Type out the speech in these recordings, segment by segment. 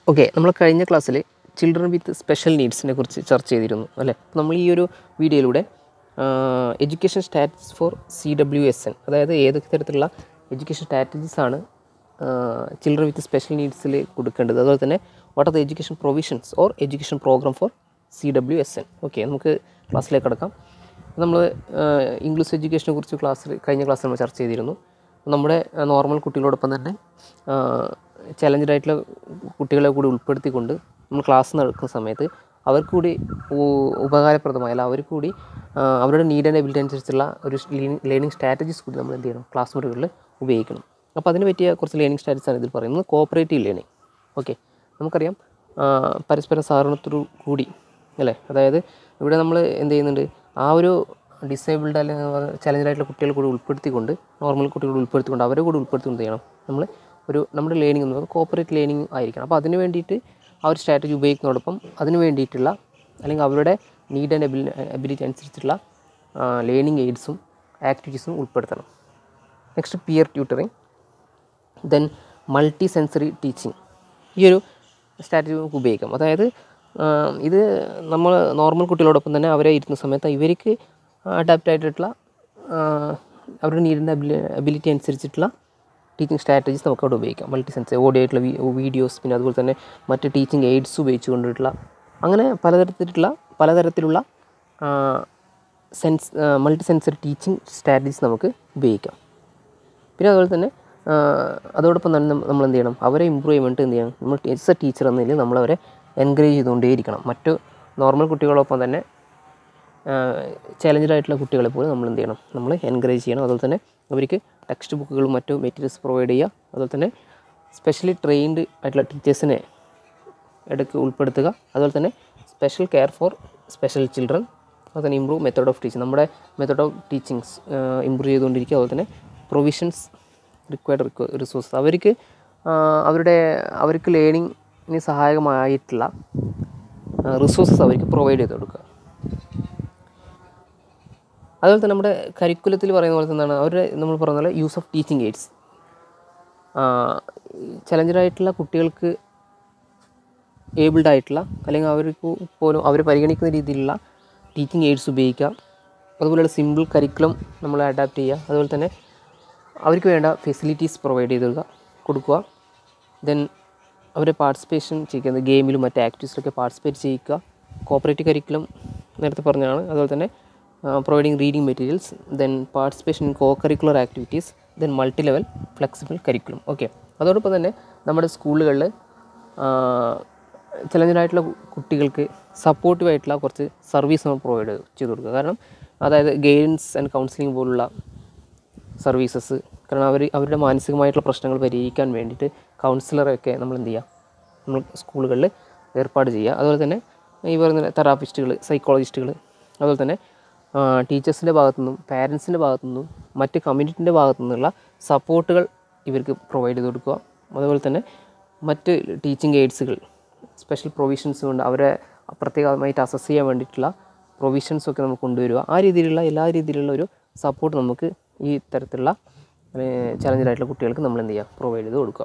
okay നമ്മൾ കഴിഞ്ഞ ക്ലാസ്സിൽ ചിൽഡ്രൻ വിത്ത് സ്പെഷ്യൽ നീഡ്സിനെ കുറിച്ച് ചർച്ച ചെയ്തിരുന്നു അല്ലേ അപ്പോൾ നമ്മൾ ഈ ഒരു വീഡിയോയിലൂടെ education status for C W S N അതായത് ഏതൊക്കെ തരത്തിലുള്ള എഡ്യൂക്കേഷൻ സ്ട്രാറ്റജീസ് ആണ് ചിൽഡ്രൻ വിത്ത് സ്പെഷ്യൽ നീഡ്സിൽ കൊടുക്കേണ്ടത് അതുപോലെ തന്നെ what are the education provisions or education program for C W S N okay നമുക്ക് ക്ലാസ്സിലേക്ക് കടക്കാം നമ്മൾ ഇംഗ്ലീഷ് എഡ്യൂക്കേഷനെ കുറിച്ച് ക്ലാസ്സിൽ കഴിഞ്ഞ ക്ലാസ്സിൽ നമ്മൾ ചർച്ച ചെയ്തിരുന്നു നമ്മുടെ നോർമൽ കുട്ടികളോടൊപ്പം തന്നെ ചലഞ്ചഡ് ആയിട്ടുള്ള കുട്ടികളെ കൂടി ഉൾപ്പെടുത്തിക്കൊണ്ട് നമ്മൾ ക്ലാസ് നടക്കുന്ന സമയത്ത് അവർക്ക് കൂടി ഉ- ഉപകാരപ്രദമായ അല്ല അവർക്ക് കൂടി ആ, അവരുടെ നീഡ് ആൻഡ് എബിലിറ്റി അനുസരിച്ചുള്ള ഒരു ലേണിംഗ് സ്ട്രാറ്റജീസ് കൂടി നമ്മൾ എന്ത് ചെയ്യണം ക്ലാസ് മുറികളിൽ ഉപയോഗിക്കണം അപ്പോൾ അതിന് പറ്റിയ കുറച്ച് ലേണിംഗ് സ്ട്രാറ്റജീസ് ആണ് ഇതിൽ പറയുന്നത് കോപ്പറേറ്റീവ് ലേണിംഗ് ഓക്കെ നമുക്കറിയാം ആ, പരസ്പര സഹകരണത്തോടു കൂടി അല്ലേ അതായത് ഇവിടെ നമ്മൾ എന്ത് ചെയ്യുന്നുണ്ട് ആ ഒരു ഡിസേബിൾഡ് അല്ലെങ്കിൽ ചലഞ്ചഡ് ആയിട്ടുള്ള കുട്ടികളെ കൂടി ഉൾപ്പെടുത്തിക്കൊണ്ട് നോർമൽ കുട്ടികളെ ഉൾപ്പെടുത്തിക്കൊണ്ട് അവരെ കൂടി ഉൾപ്പെടുത്തിക്കൊണ്ട് എന്ത് ചെയ്യണം നമ്മൾ ഒരു നമ്മുടെ ലേണിംഗ് എന്ന് പറയുന്നത് കോപ്പറേറ്റ് ലേണിംഗ് ആയിരിക്കണം അപ്പോൾ അതിന് വേണ്ടിയിട്ട് ആ ഒരു സ്ട്രാറ്റജി ഉപയോഗിക്കുന്നതോടൊപ്പം അതിന് വേണ്ടിയിട്ടുള്ള അല്ലെങ്കിൽ അവരുടെ നീഡ് ആൻഡ് എബിലി എബിലിറ്റി അനുസരിച്ചുള്ള ലേണിംഗ് എയ്ഡ്സും ആക്ടിവിറ്റീസും ഉൾപ്പെടുത്തണം next peer tutoring then multi sensory teaching ഈ ഒരു സ്ട്രാറ്റജി നമുക്ക് ഉപയോഗിക്കാം അതായത് ആ, ഇത് നമ്മൾ നോർമൽ കുട്ടികളോടൊപ്പം തന്നെ അവരെ ഇരുത്തുന്ന സമയത്ത് ഇവർക്ക് അഡാപ്റ്റ് ആയിട്ടുള്ള ആ, അവരുടെ നീഡിൻ്റെ അബിലി അബിലിറ്റി അനുസരിച്ചിട്ടുള്ള ടീച്ചിങ് സ്ട്രാറ്റജീസ് നമുക്ക് അവിടെ ഉപയോഗിക്കാം മൾട്ടി സെൻസറി ഓഡിയോ ആയിട്ടുള്ള വീഡിയോസ് പിന്നെ അതുപോലെ തന്നെ മറ്റ് ടീച്ചിങ് എയ്ഡ്സ് ഉപയോഗിച്ചുകൊണ്ടിട്ടുള്ള അങ്ങനെ പലതരത്തിലുള്ള പലതരത്തിലുള്ള sense multi sensory teaching strategies നമുക്ക് ഉപയോഗിക്കാം പിന്നെ അതുപോലെ തന്നെ ആ, അതോടൊപ്പം തന്നെ നമ്മ- നമ്മൾ എന്ത് ചെയ്യണം അവരെ ഇമ്പ്രൂവ് ചെയ്യാൻ വേണ്ടിയിട്ട് എന്ത് ചെയ്യണം നമ്മൾ എസ് എ ടീച്ചർ എന്ന നിലയിൽ നമ്മളവരെ എൻകറേജ് ചെയ്തുകൊണ്ടേയിരിക്കണം മറ്റു നോർമൽ കുട്ടികളോടൊപ്പം തന്നെ ചലഞ്ചഡ് ആയിട്ടുള്ള കുട്ടികളെ പോലും നമ്മൾ എന്ത് ചെയ്യണം നമ്മൾ എൻകറേജ് ചെയ്യണം അതുപോലെ തന്നെ അവർക്ക് ടെക്സ്റ്റ് ബുക്കുകളും മറ്റു മെറ്റീരിയൽസ് പ്രൊവൈഡ് ചെയ്യുക അതുപോലെ തന്നെ സ്പെഷ്യലി ട്രെയിൻഡ് ആയിട്ടുള്ള ടീച്ചേഴ്സിനെ ഇടയ്ക്ക് ഉൾപ്പെടുത്തുക അതുപോലെ തന്നെ special care for special children അതുപോലെ തന്നെ ഇമ്പ്രൂവ് മെത്തേഡ് ഓഫ് ടീച്ചിങ് നമ്മുടെ മെത്തേഡ് ഓഫ് ടീച്ചിങ്സ് ഇമ്പ്രൂവ് ചെയ്തുകൊണ്ടിരിക്കുക അതുപോലെ തന്നെ പ്രൊവിഷൻസ് റിക്വയർഡ് റിസോഴ്സ് അവർക്ക് ആ, അവരുടെ അവർക്ക് ലേണിങ്ങിന് സഹായകമായിട്ടുള്ള റിസോഴ്സസ് അവർക്ക് പ്രൊവൈഡ് ചെയ്ത് കൊടുക്കുക അതുപോലെ തന്നെ നമ്മുടെ കരിക്കുലത്തിൽ പറയുന്ന പോലെ തന്നെയാണ് അവരുടെ നമ്മൾ പറയുന്ന പോലെ use of teaching aids challenged ആയിട്ടുള്ള കുട്ടികൾക്ക് ഏബിൾഡ് ആയിട്ടുള്ള അല്ലെങ്കിൽ അവർക്ക് പോലും അവർ പരിഗണിക്കുന്ന രീതിയിലുള്ള ടീച്ചിങ് എയ്ഡ്സ് ഉപയോഗിക്കാം അതുപോലെയുള്ള സിമ്പിൾ കരിക്കുലം നമ്മൾ അഡാപ്റ്റ് ചെയ്യുക അതുപോലെ തന്നെ അവർക്ക് വേണ്ട ഫെസിലിറ്റീസ് പ്രൊവൈഡ് ചെയ്ത് കൊടുക്കുക കൊടുക്കുക ദെൻ അവരെ പാർട്ടിസിപ്പേഷൻ ചെയ്യുന്നത് ഗെയിമിലും മറ്റ് ആക്ടിവിറ്റീസിലൊക്കെ പാർട്ടിസിപ്പേറ്റ് ചെയ്യിക്കുക കോപ്പറേറ്റീവ് കരിക്കുലം നേരത്തെ പറഞ്ഞതാണ് അതുപോലെ തന്നെ providing reading materials then participation in co curricular activities then multi level flexible curriculum okay അതോടൊപ്പം തന്നെ നമ്മുടെ സ്കൂളുകളിൽ ചലഞ്ചഡ് ആയിട്ടുള്ള കുട്ടികൾക്ക് സപ്പോർട്ടീവ് ആയിട്ടുള്ള കുറച്ച് സർവീസ് നമ്മൾ പ്രൊവൈഡ് ചെയ്ത് കൊടുക്കുക കാരണം അതായത് ഗൈഡൻസ് ആൻഡ് കൗൺസിലിംഗ് പോലുള്ള സർവീസസ് കാരണം അവർ അവരുടെ മാനസികമായിട്ടുള്ള പ്രശ്നങ്ങൾ പരിഹരിക്കാൻ വേണ്ടിയിട്ട് കൗൺസിലറൊക്കെ നമ്മൾ എന്ത് ചെയ്യുക നമ്മൾ സ്കൂളുകളിൽ ഏർപ്പാട് ചെയ്യുക അതുപോലെ തന്നെ ഈ പറയുന്ന തെറാപ്പിസ്റ്റുകൾ സൈക്കോളജിസ്റ്റുകൾ അതുപോലെ തന്നെ ടീച്ചേഴ്സിൻ്റെ ഭാഗത്തു നിന്നും പാരൻസിൻ്റെ ഭാഗത്തു നിന്നും മറ്റ് കമ്മ്യൂണിറ്റിൻ്റെ ഭാഗത്തു നിന്നുള്ള സപ്പോർട്ടുകൾ ഇവർക്ക് പ്രൊവൈഡ് ചെയ്ത് കൊടുക്കുക അതുപോലെ തന്നെ മറ്റ് ടീച്ചിങ് എയ്ഡ്സുകൾ സ്പെഷ്യൽ പ്രൊവിഷൻസ് കൊണ്ട് അവരെ പ്രത്യേകമായിട്ട് അസസ് ചെയ്യാൻ വേണ്ടിയിട്ടുള്ള പ്രൊവിഷൻസ് ഒക്കെ നമുക്ക് കൊണ്ടുവരിക ആ രീതിയിലുള്ള എല്ലാ രീതിയിലുള്ള ഒരു സപ്പോർട്ട് നമുക്ക് ഈ തരത്തിലുള്ള ചലഞ്ചഡ് ആയിട്ടുള്ള കുട്ടികൾക്ക് നമ്മൾ എന്ത് ചെയ്യുക പ്രൊവൈഡ് ചെയ്ത് കൊടുക്കുക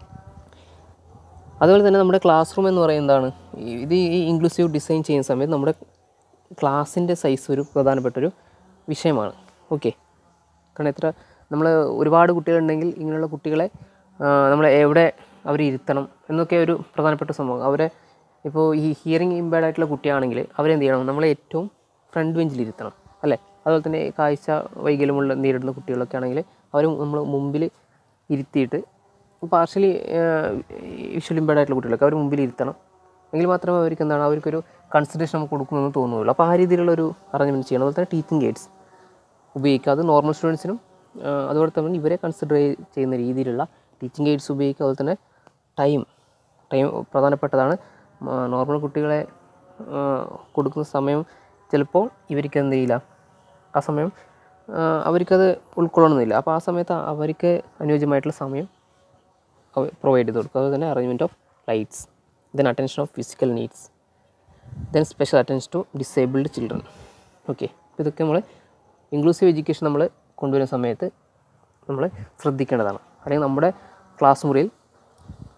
അതുപോലെ തന്നെ നമ്മുടെ ക്ലാസ് റൂം എന്ന് പറയുന്നത് എന്താണ് ഈ- ഇത് ഈ ഇൻക്ലൂസീവ് ഡിസൈൻ ചെയ്യുന്ന സമയത്ത് നമ്മുടെ ക്ലാസ്സിൻ്റെ സൈസ് ഒരു പ്രധാനപ്പെട്ടൊരു വിഷയമാണ് ഓക്കെ കാരണം എത്ര നമ്മൾ ഒരുപാട് കുട്ടികളുണ്ടെങ്കിൽ ഇങ്ങനെയുള്ള കുട്ടികളെ നമ്മൾ എവിടെ അവർ ഇരുത്തണം എന്നൊക്കെ ഒരു പ്രധാനപ്പെട്ട സംഭവം അവരെ ഇപ്പോൾ ഈ ഹിയറിംഗ് ഇമ്പയർഡ് ആയിട്ടുള്ള കുട്ടിയാണെങ്കിൽ അവരെന്ത് ചെയ്യണം നമ്മൾ ഏറ്റവും ഫ്രണ്ട് ബെഞ്ചിൽ ഇരുത്തണം അല്ലേ അതുപോലെ തന്നെ കാഴ്ച വൈകല്യമുള്ള നേരിടുന്ന കുട്ടികളൊക്കെ ആണെങ്കിൽ അവർ നമ്മൾ മുമ്പിൽ ഇരുത്തിയിട്ട് പാർഷ്യലി വിഷ്വൽ ഇമ്പയർഡ് ആയിട്ടുള്ള കുട്ടികളൊക്കെ അവർ മുമ്പിൽ ഇരുത്തണം എങ്കിൽ മാത്രമേ അവർക്ക് എന്താണ് അവർക്കൊരു കൺസിഡറേഷൻ നമുക്ക് കൊടുക്കുമെന്ന് തോന്നുകയുള്ളൂ അപ്പോൾ ആ രീതിയിലുള്ള ഒരു അറേഞ്ച്മെൻറ്റ് ചെയ്യണം അതുപോലെ തന്നെ ടീച്ചിങ് എയ്ഡ്സ് ഉപയോഗിക്കുക അത് നോർമൽ സ്റ്റുഡൻസിനും അതുപോലെ തന്നെ ഇവരെ കൺസിഡർ ചെയ്യുന്ന രീതിയിലുള്ള ടീച്ചിങ് എയ്ഡ്സ് ഉപയോഗിക്കുക അതുപോലെ തന്നെ ടൈം ടൈം പ്രധാനപ്പെട്ടതാണ് നോർമൽ കുട്ടികളെ ആ, കൊടുക്കുന്ന സമയം ചിലപ്പോൾ ഇവർക്ക് എന്ത് ചെയ്യില്ല ആ സമയം ആ, അവർക്കത് ഉൾക്കൊള്ളണമെന്നില്ല അപ്പോൾ ആ സമയത്ത് അവർക്ക് അനുയോജ്യമായിട്ടുള്ള സമയം പ്രൊവൈഡ് ചെയ്ത് കൊടുക്കുക അതുപോലെ തന്നെ arrangement of lights then attention of physical needs then special attention to disabled children okay അപ്പോൾ ഇതൊക്കെ നമ്മൾ ഇൻക്ലൂസീവ് എഡ്യൂക്കേഷൻ നമ്മൾ കൊണ്ടുവരുന്ന സമയത്ത് നമ്മൾ ശ്രദ്ധിക്കേണ്ടതാണ് അല്ലെങ്കിൽ നമ്മുടെ ക്ലാസ് മുറിയിൽ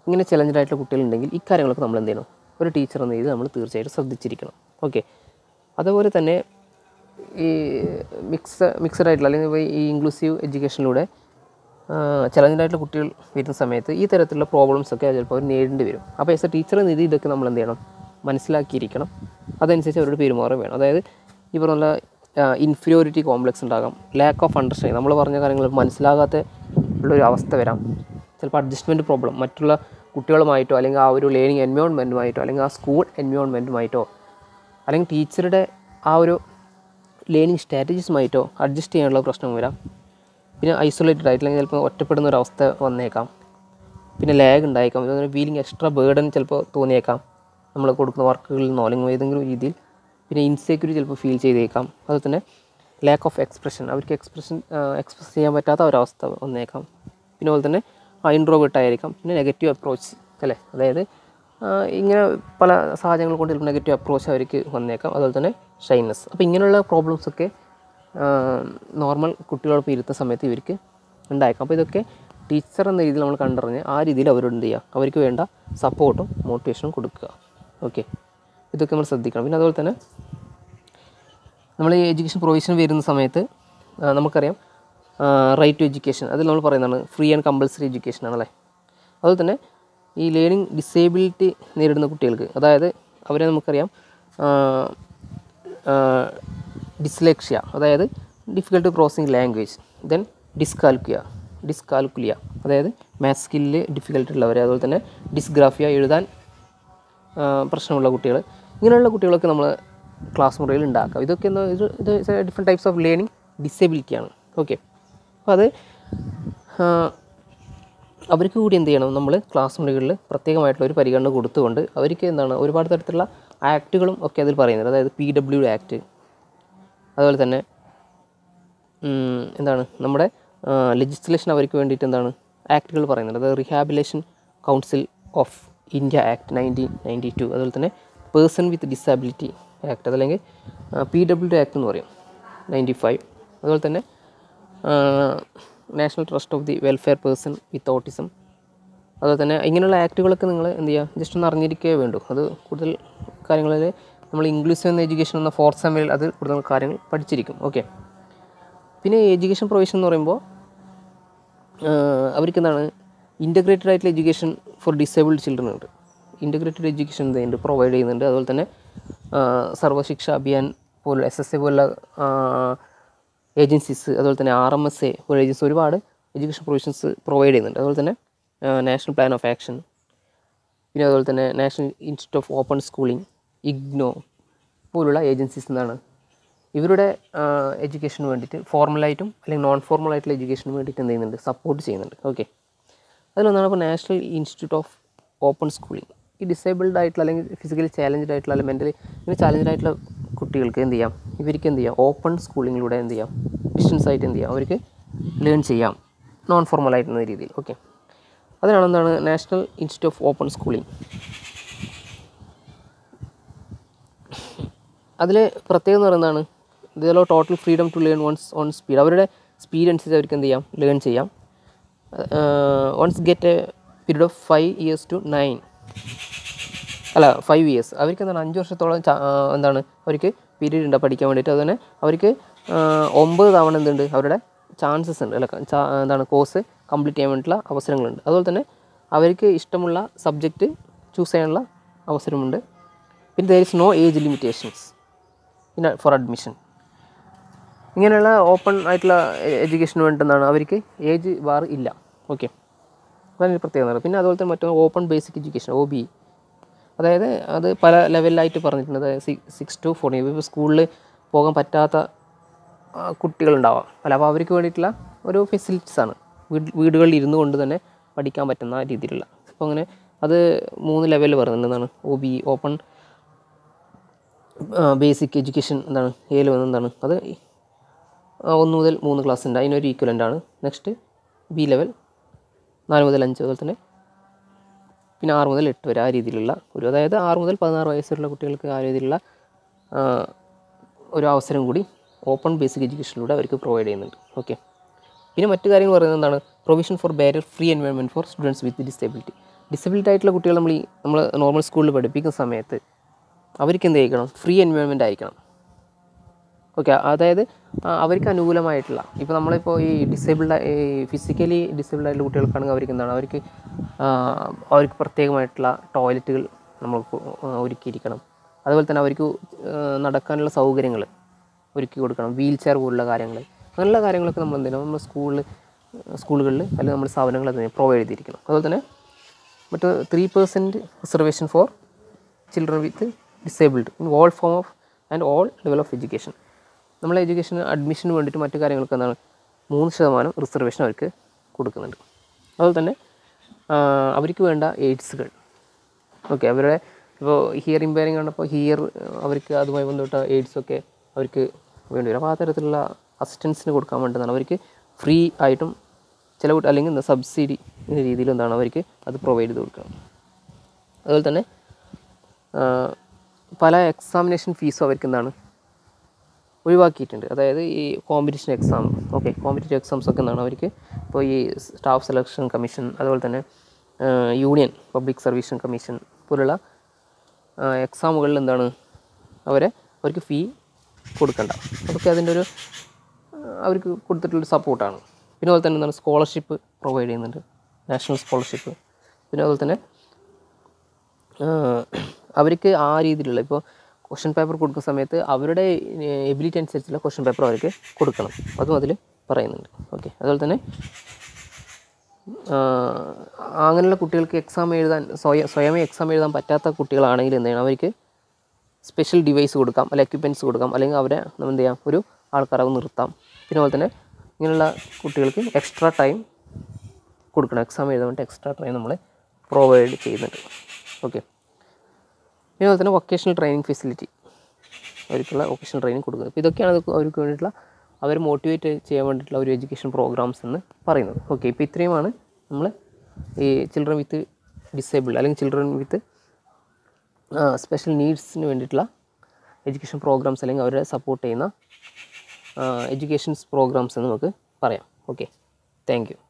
ഇങ്ങനെ ചലഞ്ചഡ് ആയിട്ടുള്ള കുട്ടികളുണ്ടെങ്കിൽ ഇക്കാര്യങ്ങളൊക്കെ നമ്മൾ എന്ത് ചെയ്യണം ഒരു ടീച്ചർ എന്ന രീതിയിൽ നമ്മൾ തീർച്ചയായിട്ടും ശ്രദ്ധിച്ചിരിക്കണം ഓക്കെ അതുപോലെ തന്നെ ഈ മിക്സ് മിക്സഡ് ആയിട്ടുള്ള അല്ലെങ്കിൽ ഈ ഇൻക്ലൂസീവ് എഡ്യൂക്കേഷനിലൂടെ ചലഞ്ചഡ് ആയിട്ടുള്ള കുട്ടികൾ വരുന്ന സമയത്ത് ഈ തരത്തിലുള്ള പ്രോബ്ലംസ് ഒക്കെ ചിലപ്പോൾ അവർ നേരിടേണ്ടി വരും അപ്പോൾ ആസ് എ ടീച്ചർ എന്ന രീതി ഇതൊക്കെ നമ്മൾ എന്ത് ചെയ്യണം മനസ്സിലാക്കിയിരിക്കണം അതനുസരിച്ച് അവരോട് പെരുമാറുകയും വേണം അതായത് ഈ പറഞ്ഞ ഇൻഫീരിയോറിറ്റി കോംപ്ലക്സ് ഉണ്ടാകാം ലാക്ക് ഓഫ് അണ്ടർസ്റ്റാൻഡിങ് നമ്മൾ പറഞ്ഞ കാര്യങ്ങൾ മനസ്സിലാകാത്ത ഉള്ളൊരു അവസ്ഥ വരാം ചിലപ്പോൾ അഡ്ജസ്റ്റ്മെൻറ്റ് പ്രോബ്ലം മറ്റുള്ള കുട്ടികളുമായിട്ടോ അല്ലെങ്കിൽ ആ ഒരു ലേണിംഗ് എൻവയോൺമെൻറ്റുമായിട്ടോ അല്ലെങ്കിൽ ആ സ്കൂൾ എൻവയോൺമെൻറ്റുമായിട്ടോ അല്ലെങ്കിൽ ടീച്ചറുടെ ആ ഒരു ലേണിംഗ് സ്ട്രാറ്റജീസുമായിട്ടോ അഡ്ജസ്റ്റ് ചെയ്യാനുള്ള പ്രശ്നം വരാം പിന്നെ ഐസൊലേറ്റഡ് ആയിട്ട് അല്ലെങ്കിൽ ചിലപ്പോൾ ഒറ്റപ്പെടുന്ന ഒരു അവസ്ഥ വന്നേക്കാം പിന്നെ ലാഗ് ഉണ്ടായേക്കാം ഇതുപോലെ ഫീലിംഗ് എക്സ്ട്രാ ബേർഡൻ ചിലപ്പോൾ തോന്നിയേക്കാം നമ്മൾ കൊടുക്കുന്ന വർക്കുകളിൽ നിന്നോ അല്ലെങ്കിൽ ഏതെങ്കിലും രീതിയിൽ പിന്നെ ഇൻസെക്യൂരിറ്റി ചിലപ്പോൾ ഫീൽ ചെയ്തേക്കാം അതുപോലെ തന്നെ ലാക്ക് ഓഫ് എക്സ്പ്രഷൻ അവർക്ക് എക്സ്പ്രഷൻ എക്സ്പ്രസ് ചെയ്യാൻ പറ്റാത്ത ഒരവസ്ഥ വന്നേക്കാം പിന്നെ അതുപോലെ തന്നെ ഇൻട്രോവേർട്ട് ആയിരിക്കാം പിന്നെ നെഗറ്റീവ് അപ്രോച്ച് അല്ലേ അതായത് ആ, ഇങ്ങനെ പല സാഹചര്യങ്ങൾ കൊണ്ട് ചിലപ്പോൾ നെഗറ്റീവ് അപ്രോച്ച് അവർക്ക് വന്നേക്കാം അതുപോലെ തന്നെ ഷൈനസ് അപ്പോൾ ഇങ്ങനെയുള്ള പ്രോബ്ലംസൊക്കെ നോർമൽ കുട്ടികളോടൊപ്പം ഇരുത്തുന്ന സമയത്ത് ഇവർക്ക് ഉണ്ടായേക്കാം അപ്പോൾ ഇതൊക്കെ ടീച്ചർ എന്ന രീതിയിൽ നമ്മൾ കണ്ടറിഞ്ഞ് ആ രീതിയിൽ അവരോട് എന്ത് ചെയ്യുക അവർക്ക് വേണ്ട സപ്പോർട്ടും മോട്ടിവേഷനും കൊടുക്കുക ഓക്കെ ഇതൊക്കെ നമ്മൾ ശ്രദ്ധിക്കണം പിന്നെ അതുപോലെ തന്നെ നമ്മൾ ഈ എഡ്യൂക്കേഷൻ പ്രൊവിഷൻ വരുന്ന സമയത്ത് ആ, നമുക്കറിയാം റൈറ്റ് ടു എഡ്യൂക്കേഷൻ അതിൽ നമ്മൾ പറയുന്നതാണ് ഫ്രീ ആൻഡ് കമ്പൾസറി എഡ്യൂക്കേഷൻ ആണല്ലേ അതുപോലെ തന്നെ ഈ ലേണിംഗ് ഡിസേബിലിറ്റി നേരിടുന്ന കുട്ടികൾക്ക് അതായത് അവരെ നമുക്കറിയാം ഡിസ്ലെക്ഷ്യ അതായത് difficult crossing language then dyscalculia dyscalculia അതായത് മാത്സ് സ്കില്ലിൽ ഡിഫിക്കൽട്ട് ഉള്ളവർ അതുപോലെ തന്നെ ഡിസ്ഗ്രാഫിയ എഴുതാൻ ആ, പ്രശ്നമുള്ള കുട്ടികൾ ഇങ്ങനെയുള്ള കുട്ടികളൊക്കെ നമ്മൾ ക്ലാസ് മുറിയിൽ ഉണ്ടാക്കാം ഇതൊക്കെ എന്താ ഇത് ഇത് ഡിഫറെൻറ്റ് ടൈപ്സ് ഓഫ് ലേണിംഗ് ഡിസേബിലിറ്റിയാണ് ഓക്കെ അപ്പോൾ അത് ആ, അവർക്ക് കൂടി എന്ത് ചെയ്യണം നമ്മൾ ക്ലാസ് മുറികളിൽ പ്രത്യേകമായിട്ടുള്ള ഒരു പരിഗണന കൊടുത്തുകൊണ്ട് അവർക്ക് എന്താണ് ഒരുപാട് തരത്തിലുള്ള ആക്റ്റുകളും ഒക്കെ അതിൽ പറയുന്നുണ്ട് അതായത് പി ഡബ്ല്യു ആക്ട് അതുപോലെ തന്നെ ഉം, എന്താണ് നമ്മുടെ ലെജിസ്ലേഷൻ അവർക്ക് വേണ്ടിയിട്ട് എന്താണ് ആക്ടുകൾ പറയുന്നുണ്ട് അതായത് rehabilitation council of India act nineteen ninety two അതുപോലെ തന്നെ പേഴ്സൺ വിത്ത് ഡിസാബിലിറ്റി ആക്ട് അതല്ലെങ്കിൽ പി ഡബ്ല്യു ആക്ട് എന്ന് പറയും നയൻറ്റി ഫൈവ് അതുപോലെ തന്നെ national trust of the welfare person with autism അതുപോലെ തന്നെ ഇങ്ങനെയുള്ള ആക്റ്റുകളൊക്കെ നിങ്ങൾ എന്ത് ചെയ്യുക ജസ്റ്റ് ഒന്ന് അറിഞ്ഞിരിക്കേ വേണ്ടൂ അത് കൂടുതൽ കാര്യങ്ങളിൽ നമ്മൾ ഇംഗ്ലീഷ് എന്ന എഡ്യൂക്കേഷൻ എന്ന ഫോർത്ത് സെമ്മിൽ അത് കൂടുതൽ കാര്യങ്ങൾ പഠിച്ചിരിക്കും ഓക്കെ പിന്നെ എഡ്യൂക്കേഷൻ പ്രൊവിഷൻ എന്ന് പറയുമ്പോൾ അവർക്ക് എന്താണ് ഇൻ്റഗ്രേറ്റഡ് ആയിട്ടുള്ള എഡ്യൂക്കേഷൻ ഫോർ ഡിസേബിൾഡ് ചിൽഡ്രൻ ഉണ്ട് ഇൻ്റഗ്രേറ്റഡ് എഡ്യൂക്കേഷൻ എന്തുണ്ട് പ്രൊവൈഡ് ചെയ്യുന്നുണ്ട് അതുപോലെ തന്നെ ആ, സർവശിക്ഷ അഭിയാൻ പോലുള്ള എസ് എസ് എ പോലുള്ള ഏജൻസീസ് അതുപോലെ തന്നെ ആർ എം എസ് എ പോലുള്ള ഏജൻസി ഒരുപാട് എഡ്യൂക്കേഷൻ പ്രൊവിഷൻസ് പ്രൊവൈഡ് ചെയ്യുന്നുണ്ട് അതുപോലെ തന്നെ നാഷണൽ പ്ലാൻ ഓഫ് ആക്ഷൻ പിന്നെ അതുപോലെ തന്നെ national institute of open schooling IGNOU പോലുള്ള ഏജൻസീസ് എന്താണ് ഇവരുടെ എഡ്യൂക്കേഷന് വേണ്ടിയിട്ട് ഫോർമലായിട്ടും അല്ലെങ്കിൽ നോൺ ഫോർമൽ ആയിട്ടുള്ള എഡ്യൂക്കേഷന് വേണ്ടിയിട്ട് എന്ത് ചെയ്യുന്നുണ്ട് സപ്പോർട്ട് ചെയ്യുന്നുണ്ട് ഓക്കെ അതിലൊന്നാണ് ഇപ്പോൾ national institute of open schooling ഈ ഡിസേബിൾഡ് ആയിട്ടുള്ള അല്ലെങ്കിൽ ഫിസിക്കലി ചാലഞ്ച്ഡ് ആയിട്ടുള്ള അല്ലെങ്കിൽ മെൻ്റലി ഇങ്ങനെ ചാലഞ്ച്ഡ് ആയിട്ടുള്ള കുട്ടികൾക്ക് എന്ത് ചെയ്യാം ഇവർക്ക് എന്ത് ചെയ്യാം ഓപ്പൺ സ്കൂളിങ്ങിലൂടെ എന്ത് ചെയ്യാം ഡിസ്റ്റൻസ് ആയിട്ട് എന്ത് ചെയ്യാം അവർക്ക് ലേൺ ചെയ്യാം നോൺ ഫോർമൽ ആയിട്ടുള്ള രീതിയിൽ ഓക്കെ അതിനാണ് എന്താണ് national institute of open schooling അതിൽ പ്രത്യേകത എന്ന് പറയുന്നതാണ് ഇതിലോ total freedom to learn one's own speed അവരുടെ സ്പീഡ് അനുസരിച്ച് അവർക്ക് എന്ത് ചെയ്യാം ലേൺ ചെയ്യാം one's get a period of five years to nine അല്ല ഫൈവ് ഇയേഴ്സ് അവർക്ക് എന്താണ് അഞ്ച് വർഷത്തോളം ചാ- ആ, എന്താണ് അവർക്ക് പീരീഡ് ഉണ്ട് പഠിക്കാൻ വേണ്ടിയിട്ട് അതുതന്നെ അവർക്ക് ആ, ഒമ്പത് തവണ എന്തുണ്ട് അവരുടെ ചാൻസസ് ഉണ്ട് അല്ല ചാ- എന്താണ് കോഴ്സ് കംപ്ലീറ്റ് ചെയ്യാൻ വേണ്ടിയിട്ടുള്ള അവസരങ്ങളുണ്ട് അതുപോലെ തന്നെ അവർക്ക് ഇഷ്ടമുള്ള സബ്ജക്റ്റ് ചൂസ് ചെയ്യാനുള്ള അവസരമുണ്ട് പിന്നെ there is no age limitations പിന്നെ ഫോർ അഡ്മിഷൻ ഇങ്ങനെയുള്ള ഓപ്പൺ ആയിട്ടുള്ള എഡ്യൂക്കേഷന് വേണ്ടുന്നതാണ് അവർക്ക് ഏജ് ബാർ ഇല്ല ഓക്കെ അതാണ് പ്രത്യേകത പിന്നെ അതുപോലെ തന്നെ മറ്റോ open basic education O B അതായത് അത് പല ലെവലിലായിട്ട് പറഞ്ഞിട്ടുണ്ട് അതായത് സിക്സ് ടു ഫോർട്ടി ഇപ്പോൾ സ്കൂളിൽ പോകാൻ പറ്റാത്ത ആ, കുട്ടികളുണ്ടാവാം അല്ല അപ്പോൾ അവർക്ക് വേണ്ടിയിട്ടുള്ള ഒരു ഫെസിലിറ്റീസ് ആണ് വീട് വീടുകളിൽ ഇരുന്നു കൊണ്ട് തന്നെ പഠിക്കാൻ പറ്റുന്ന രീതിയിലുള്ള അപ്പോൾ അങ്ങനെ അത് മൂന്ന് ലെവലിൽ പറയുന്നുണ്ട് എന്താണ് O B open basic education എന്താണ് എയിൽ വന്നത് എന്താണ് അത് ആ, ഒന്ന് മുതൽ മൂന്ന് ക്ലാസ് ഉണ്ട് അതിനൊരു ഈക്വലൻ്റ് ആണ് നെക്സ്റ്റ് ബി ലെവൽ നാല് മുതൽ അഞ്ച് അതുപോലെ തന്നെ പിന്നെ ആറ് മുതൽ എട്ട് വരെ ആ രീതിയിലുള്ള ഒരു അതായത് ആറ് മുതൽ പതിനാറ് വയസ്സ് വരെയുള്ള കുട്ടികൾക്ക് ആ രീതിയിലുള്ള ആ, ഒരു അവസരം കൂടി ഓപ്പൺ ബേസിക് എഡ്യൂക്കേഷനിലൂടെ അവർക്ക് പ്രൊവൈഡ് ചെയ്യുന്നുണ്ട് ഓക്കെ പിന്നെ മറ്റു കാര്യങ്ങൾ പറയുന്നത് എന്താണ് provision for barrier free environment for students with disability disability ആയിട്ടുള്ള കുട്ടികൾ നമ്മൾ ഈ നമ്മൾ നോർമൽ സ്കൂളിൽ പഠിപ്പിക്കുന്ന സമയത്ത് അവർക്ക് എന്ത് ചെയ്യിക്കണം ഫ്രീ എൻവയോൺമെൻറ്റ് ആയിരിക്കണം ഓക്കെ അതായത് ആ, അവർക്ക് അനുകൂലമായിട്ടുള്ള ഇപ്പോൾ നമ്മളിപ്പോൾ ഈ ഡിസേബിൾഡ് ഈ ഫിസിക്കലി ഡിസേബിൾഡ് ആയിട്ടുള്ള കുട്ടികൾക്കാണെങ്കിൽ അവർക്ക് എന്താണ് അവർക്ക് ആ, അവർക്ക് പ്രത്യേകമായിട്ടുള്ള ടോയ്ലറ്റുകൾ നമ്മൾ കൊ- ആ, ഒരുക്കിയിരിക്കണം അതുപോലെ തന്നെ അവർക്ക് ആ, നടക്കാനുള്ള സൗകര്യങ്ങൾ ഒരുക്കി കൊടുക്കണം വീൽ ചെയർ പോലുള്ള കാര്യങ്ങൾ അങ്ങനെയുള്ള കാര്യങ്ങളൊക്കെ നമ്മൾ എന്തെങ്കിലും നമ്മൾ സ്കൂളിൽ സ്കൂളുകളിൽ അല്ലെങ്കിൽ നമ്മുടെ സ്ഥാപനങ്ങളിൽ തന്നെ പ്രൊവൈഡ് ചെയ്തിരിക്കണം അതുപോലെ തന്നെ മറ്റ് three percent reservation for children with disabled in all form of and all level of education നമ്മൾ എഡ്യൂക്കേഷൻ അഡ്മിഷന് വേണ്ടിയിട്ട് മറ്റു കാര്യങ്ങൾക്ക് എന്താണ് മൂന്ന് ശതമാനം റിസർവേഷൻ അവർക്ക് കൊടുക്കുന്നുണ്ട് അതുപോലെ തന്നെ ആ, അവർക്ക് വേണ്ട എയ്ഡ്സുകൾ ഓക്കെ അവരുടെ ഇപ്പോൾ ഹിയർ ഇമ്പയറിംഗ് ആണപ്പോൾ ഹിയർ അവർക്ക് അതുമായി ബന്ധപ്പെട്ട എയ്ഡ്സ് ഒക്കെ അവർക്ക് വേണ്ടി വരും അപ്പോൾ ആ തരത്തിലുള്ള അസിസ്റ്റൻസിന് കൊടുക്കാൻ വേണ്ടതാണ് അവർക്ക് ഫ്രീ ആയിട്ടും ചില കുട്ടി അല്ലെങ്കിൽ എന്താ സബ്സിഡി എന്ന രീതിയിൽ എന്താണ് അവർക്ക് അത് പ്രൊവൈഡ് ചെയ്ത് കൊടുക്കണം അതുപോലെ തന്നെ ആ, പല എക്സാമിനേഷൻ ഫീസും അവർക്ക് എന്താണ് ഒഴിവാക്കിയിട്ടുണ്ട് അതായത് ഈ competition exam okay competitive exams ഒക്കെ എന്താണ് അവർക്ക് ഇപ്പോൾ ഈ സ്റ്റാഫ് സെലക്ഷൻ കമ്മീഷൻ അതുപോലെ തന്നെ യൂണിയൻ പബ്ലിക് സർവീസ് കമ്മീഷൻ പോലുള്ള എക്സാമുകളിൽ എന്താണ് അവരെ അവർക്ക് ഫീ കൊടുക്കണ്ട അതൊക്കെ അതിൻ്റെ ഒരു ആ, അവർക്ക് കൊടുത്തിട്ടുള്ളൊരു സപ്പോർട്ടാണ് പിന്നെ അതുപോലെ തന്നെ എന്താണ് സ്കോളർഷിപ്പ് പ്രൊവൈഡ് ചെയ്യുന്നുണ്ട് നാഷണൽ സ്കോളർഷിപ്പ് പിന്നെ അതുപോലെ തന്നെ ആഹ് അവർക്ക് ആ രീതിയിലുള്ള ഇപ്പോൾ ക്വസ്റ്റ്യൻ പേപ്പർ കൊടുക്കുന്ന സമയത്ത് അവരുടെ എബിലിറ്റി അനുസരിച്ചുള്ള ക്വസ്റ്റ്യൻ പേപ്പർ അവർക്ക് കൊടുക്കണം അതും അതിൽ പറയുന്നുണ്ട് ഓക്കെ അതുപോലെ തന്നെ ആഹ് അങ്ങനെയുള്ള കുട്ടികൾക്ക് എക്സാം എഴുതാൻ സ്വയം സ്വയമേ എക്സാം എഴുതാൻ പറ്റാത്ത കുട്ടികളാണെങ്കിൽ എന്ത് ചെയ്യണം അവർക്ക് സ്പെഷ്യൽ ഡിവൈസ് കൊടുക്കാം അല്ലെങ്കിൽ എക്യുപ്മെൻറ്റ്സ് കൊടുക്കാം അല്ലെങ്കിൽ അവരെ നമ്മൾ എന്ത് ചെയ്യാം ഒരു ആൾക്കാരവ് നിർത്താം പിന്നെ അതുപോലെ തന്നെ ഇങ്ങനെയുള്ള കുട്ടികൾക്ക് എക്സ്ട്രാ ടൈം കൊടുക്കണം എക്സാം എഴുതാൻ വേണ്ടി എക്സ്ട്രാ ടൈം നമ്മൾ പ്രൊവൈഡ് ചെയ്യുന്നുണ്ട് ഓക്കെ പിന്നെ അതുപോലെ തന്നെ വൊക്കേഷണൽ ട്രെയിനിങ് ഫെസിലിറ്റി അവർക്കുള്ള വൊക്കേഷണൽ ട്രെയിനിങ് കൊടുക്കുന്നത് അപ്പോൾ ഇതൊക്കെയാണ് അത് അവർക്ക് വേണ്ടിയിട്ടുള്ള അവർ മോട്ടിവേറ്റ് ചെയ്യാൻ വേണ്ടിയിട്ടുള്ള ഒരു എഡ്യൂക്കേഷൻ പ്രോഗ്രാംസ് എന്ന് പറയുന്നത് ഓക്കെ ഇപ്പോൾ ഇത്രയുമാണ് നമ്മൾ ഈ ചിൽഡ്രൻ വിത്ത് ഡിസേബിൾഡ് അല്ലെങ്കിൽ ചിൽഡ്രൻ വിത്ത് സ്പെഷ്യൽ നീഡ്സിന് വേണ്ടിയിട്ടുള്ള എഡ്യൂക്കേഷൻ പ്രോഗ്രാംസ് അല്ലെങ്കിൽ അവരെ സപ്പോർട്ട് ചെയ്യുന്ന എഡ്യൂക്കേഷൻസ് പ്രോഗ്രാംസ് എന്ന് നമുക്ക് പറയാം ഓക്കെ താങ്ക് യു